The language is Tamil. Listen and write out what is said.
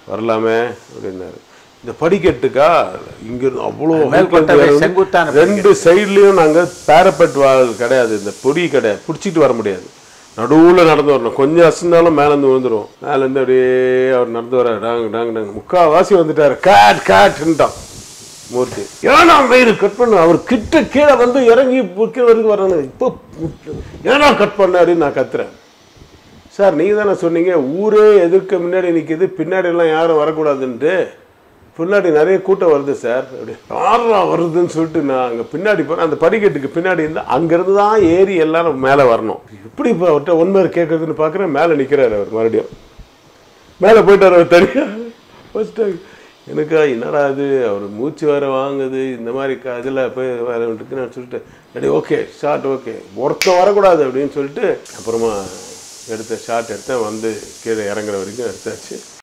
வரலாமே அப்படின்னாரு இந்த படிக்கட்டுக்கா இங்கிருந்து அவ்வளோ மேல்கொட்ட height ல இருந்து செங்குத்தான ரெண்டு சைட்லேயும் நாங்கள் பேரப்பெட் வால் கிடையாது இந்த பொடி கிடையாது பிடிச்சிட்டு வர முடியாது நடுவில் நடந்து வரணும் கொஞ்சம் அசந்தாலும் மேலேருந்து விழுந்துரும் மேலேருந்து அப்படியே அவர் நடந்து வர டாங்க டாங்க டாங்க முக்கால்வாசி வந்துட்டார் காட் காட்ன்ட்டான் மூர்த்தி ஏன்னா மயிறு கட் பண்ண அவர் கிட்ட கீழே வந்து இறங்கி கீழே வரைக்கும் வரணும் இப்போ ஏன்னா கட் பண்ண அப்படின்னு நான் கத்துறேன் சார் நீங்கள் தானே சொன்னீங்க ஊரே எதிர்க்க முன்னாடி நிற்கிது பின்னாடி எல்லாம் யாரும் வரக்கூடாதுன்ட்டு பின்னாடி நிறைய கூட்டம் வருது சார் அப்படி யாரா வருதுன்னு சொல்லிட்டு நான் அங்கே பின்னாடி போகிறேன் அந்த படிக்கட்டுக்கு பின்னாடி இருந்தால் அங்கேருந்து தான் ஏறி எல்லாரும் மேலே வரணும் எப்படி இப்போ அவர்கிட்ட உண்மை கேட்குறதுன்னு பார்க்குறேன் மேலே நிற்கிறாரு அவர் மறுபடியும் மேலே போயிட்டார் அவர் தனியாக ஃபஸ்ட்டு எனக்கு என்னடா இது அவர் மூச்சு வேற வாங்குது இந்த மாதிரி க இதில் போய் வேற இருக்கு நான் சொல்லிட்டு ரெடி ஓகே ஷார்ட் ஓகே ஒருத்தன் வரக்கூடாது அப்படின்னு சொல்லிட்டு அப்புறமா எடுத்த ஷார்ட் எடுத்தேன் வந்து கீழே இறங்குற வரைக்கும் எடுத்தாச்சு